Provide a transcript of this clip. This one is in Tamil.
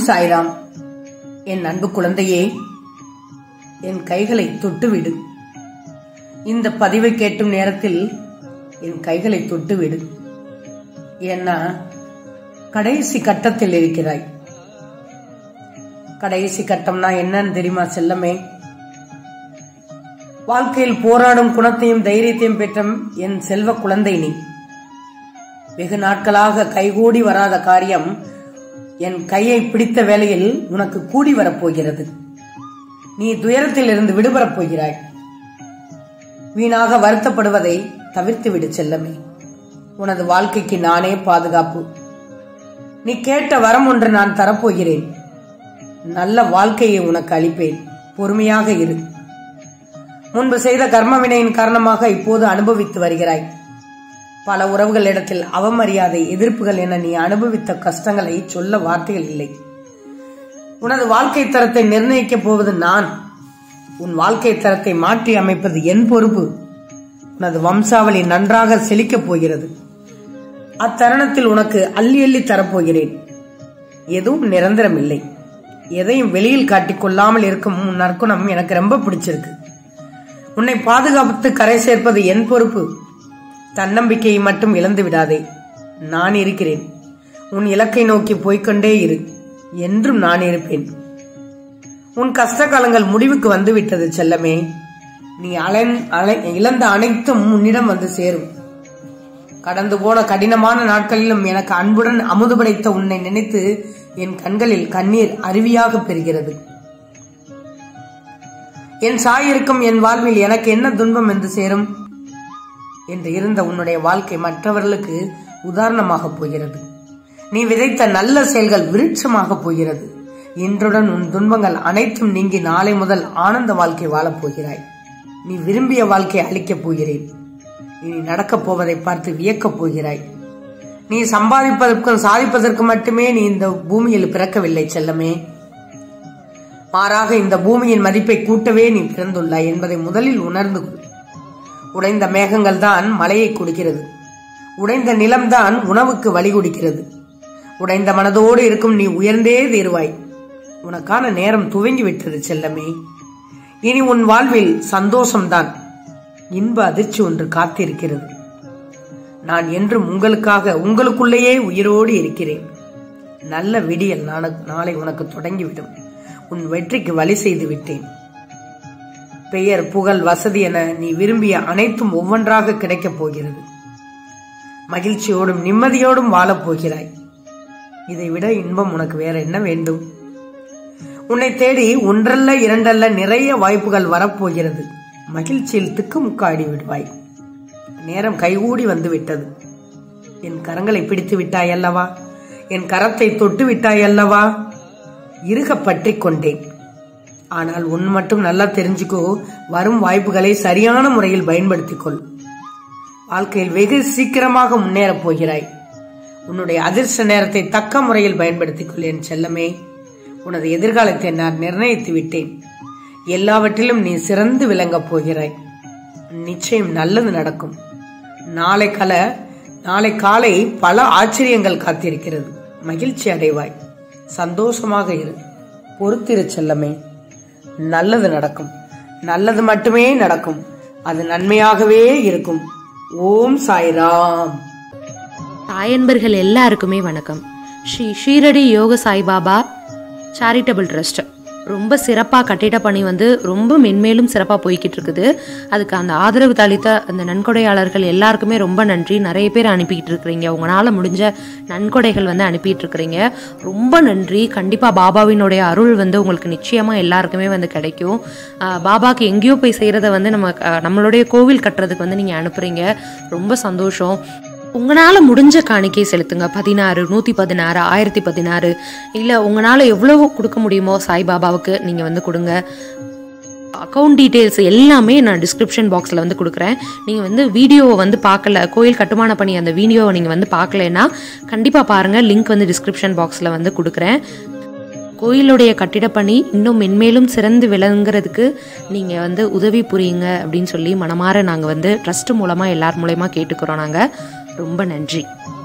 சாய்ராம் என் அன்பு குழந்தையே என் கைகளை தொட்டுவிடு இந்த பதிவை கேட்டும் நேரத்தில் என் கைகளை தொட்டுவிடு ஏன்னா கடைசி கட்டத்தில் இருக்கிறாய் கடைசி கட்டம்னா என்னன்னு தெரியுமா செல்லமே வாழ்க்கையில் போராடும் குணத்தையும் தைரியத்தையும் பெற்ற என் செல்வ குழந்தை நீ வெகு நாட்களாக கைகூடி வராத காரியம் என் கையை பிடித்த வேளையில் உனக்கு கூடி வரப்போகிறது நீ துயரத்தில் இருந்து விடுபடப் போகிறாய் வீணாக வருத்தப்படுவதை தவிர்த்து விடு செல்லமே உனது வாழ்க்கைக்கு நானே பாதுகாப்பு நீ கேட்ட வரம் ஒன்று நான் தரப்போகிறேன் நல்ல வாழ்க்கையை உனக்கு அளிப்பேன் பொறுமையாக இரு முன்பு செய்த கர்ம வினையின் காரணமாக இப்போது அனுபவித்து வருகிறாய் பல உறவுகளிடத்தில் அவமரியாதை எதிர்ப்புகள் என நீ அனுபவித்த கஷ்டங்களை சொல்ல வார்த்தைகள் இல்லை உனது வாழ்க்கை தரத்தை நிர்ணயிக்கப் போவது நான் உன் வாழ்க்கை தரத்தை மாற்றி அமைப்பது என் பொறுப்பு உனது வம்சாவளி நன்றாக செழிக்கப் போகிறது அத்தருணத்தில் உனக்கு அள்ளி அள்ளி தரப்போகிறேன் எதுவும் நிரந்தரம் இல்லை எதையும் வெளியில் காட்டிக் கொள்ளாமல் இருக்கும் உன் நற்குணம் எனக்கு ரொம்ப பிடிச்சிருக்கு உன்னை பாதுகாத்து கரை சேர்ப்பது என் பொறுப்பு தன்னம்பிக்கையை மட்டும் இழந்து விடாதே நான் இருக்கிறேன் உன் இலக்கை நோக்கி போய்க்கொண்டே இரு என்றும் நான் இருப்பேன் உன் கஷ்ட காலங்கள் முடிவுக்கு வந்து விட்டது செல்லமே நீ அலை அலை- இழந்த அனைத்தும் உன்னிடம் வந்து சேரும் கடந்து போன கடினமான நாட்களிலும் எனக்கு அன்புடன் அமுது படைத்த உன்னை நினைத்து என் கண்களில் கண்ணீர் அருவியாக பெறுகிறது என் சாயிருக்கும் என் வாழ்வில் எனக்கு என்ன துன்பம் என்று சேரும் என்று இருந்த உன்னுடைய வாழ்க்கை மற்றவர்களுக்கு உதாரணமாக போகிறது நீ விதைத்த நல்ல செயல்கள் விருட்சமாக போகிறது இன்றுடன் உன் துன்பங்கள் அனைத்தும் நீங்கி நாளை முதல் ஆனந்த வாழ்க்கை வாழப் போகிறாய் நீ விரும்பிய வாழ்க்கை அளிக்கப் போகிறேன் இனி நடக்கப் போவதை பார்த்து வியக்கப் போகிறாய் நீ சம்பாதிப்பதற்கும் சாதிப்பதற்கு மட்டுமே நீ இந்த பூமியில் பிறக்கவில்லை செல்லமே மாறாக இந்த பூமியின் மதிப்பை கூட்டவே நீ பிறந்துள்ளாய் என்பதை முதலில் உணர்ந்து கொள் உடைந்த மேகங்கள் தான் மழையை கொடுக்கிறது உடைந்த நிலம்தான் உணவுக்கு வழி கொடுக்கிறது உடைந்த மனதோடு இருக்கும் நீ உயர்ந்தே தீருவாய் உனக்கான நேரம் துவங்கி விட்டது செல்லமே இனி உன் வாழ்வில் சந்தோஷம்தான் இன்ப அதிர்ச்சி ஒன்று காத்திருக்கிறது நான் என்றும் உங்களுக்காக உங்களுக்குள்ளேயே உயிரோடு இருக்கிறேன் நல்ல விடியல் நாள- நாளை உனக்கு தொடங்கிவிடும் உன் வெற்றிக்கு வழி செய்து விட்டேன் பெயர் புகழ் வசதி என நீ விரும்பிய அனைத்தும் ஒவ்வொன்றாக கிடைக்கப் போகிறது மகிழ்ச்சியோடும் நிம்மதியோடும் வாழப் போகிறாய் இதை விட இன்பம் உனக்கு வேற என்ன வேண்டும் உன்னை தேடி ஒன்றல்ல இரண்டல்ல நிறைய வாய்ப்புகள் வரப்போகிறது மகிழ்ச்சியில் திக்குமுக்காடி விடுவாய் நேரம் கைகூடி வந்து விட்டது என் கரங்களை பிடித்து விட்டாய் அல்லவா என் கரத்தை தொட்டு விட்டாய் அல்லவா இறுக பற்றிக் கொண்டேன் ஆனால் உன் மட்டும் நல்லா தெரிஞ்சுக்கோ வரும் வாய்ப்புகளை சரியான முறையில் பயன்படுத்திக் கொள் வாழ்க்கையில் வெகு சீக்கிரமாக முன்னேறப் போகிறாய் உன்னுடைய அதிர்ஷ்ட நேரத்தை தக்க முறையில் பயன்படுத்திக் கொள் என் செல்லமே உனது எதிர்காலத்தை நான் நிர்ணயித்து விட்டேன் எல்லாவற்றிலும் நீ சிறந்து விளங்கப் போகிறாய் நிச்சயம் நல்லது நடக்கும் நாளை கல நாளை காலை பல ஆச்சரியங்கள் காத்திருக்கிறது மகிழ்ச்சி அடைவாய் சந்தோஷமாக இரு பொறுத்திரு செல்லமே நல்லது நடக்கும் நல்லது மட்டுமே நடக்கும் அது நன்மையாகவே இருக்கும் ஓம் சாய்ராம் தாயன்பர்கள் எல்லாருக்குமே வணக்கம் ஸ்ரீ ஷீரடி யோக சாய்பாபா சேரிட்டபிள் ட்ரஸ்ட் ரொம்ப சிறப்பாக கட்டிட பணி வந்து ரொம்ப மென்மேலும் சிறப்பாக போய்கிட்டு இருக்குது அதுக்கு அந்த ஆதரவு தளித்த அந்த நன்கொடையாளர்கள் எல்லாருக்குமே ரொம்ப நன்றி நிறைய பேர் அனுப்பிக்கிட்டு இருக்கிறீங்க உங்களால் முடிஞ்ச நன்கொடைகள் வந்து அனுப்பிட்டு இருக்கிறீங்க ரொம்ப நன்றி கண்டிப்பாக பாபாவினுடைய அருள் வந்து உங்களுக்கு நிச்சயமாக எல்லாருக்குமே வந்து கிடைக்கும் ஆஹ் பாபாக்கு எங்கேயோ போய் செய்கிறத வந்து நம்ம ஆஹ் நம்மளுடைய கோவில் கட்டுறதுக்கு வந்து நீங்கள் அனுப்புகிறீங்க ரொம்ப சந்தோஷம் உங்களால் முடிஞ்ச காணிக்கை செலுத்துங்க பதினாறு நூற்றி பதினாறு ஆயிரத்தி பதினாறு இல்லை உங்களால் எவ்வளவு கொடுக்க முடியுமோ சாய்பாபாவுக்கு நீங்கள் வந்து கொடுங்க அக்கௌண்ட் டீட்டெயில்ஸ் எல்லாமே நான் டிஸ்கிரிப்ஷன் பாக்ஸில் வந்து கொடுக்குறேன் நீங்கள் வந்து வீடியோவை வந்து பார்க்கல கோயில் கட்டுமான பணி அந்த வீடியோவை நீங்கள் வந்து பார்க்கலன்னா கண்டிப்பாக பாருங்கள் லிங்க் வந்து டிஸ்கிரிப்ஷன் பாக்ஸில் வந்து கொடுக்குறேன் கோயிலுடைய கட்டிடப்பணி இன்னும் மென்மேலும் சிறந்து விளங்குறதுக்கு நீங்கள் வந்து உதவி புரியுங்க அப்படின்னு சொல்லி மனமாற நாங்கள் வந்து ட்ரஸ்ட் மூலமாக எல்லார் மூலயமா கேட்டுக்கிறோம் நாங்கள் ரொம்ப நன்றி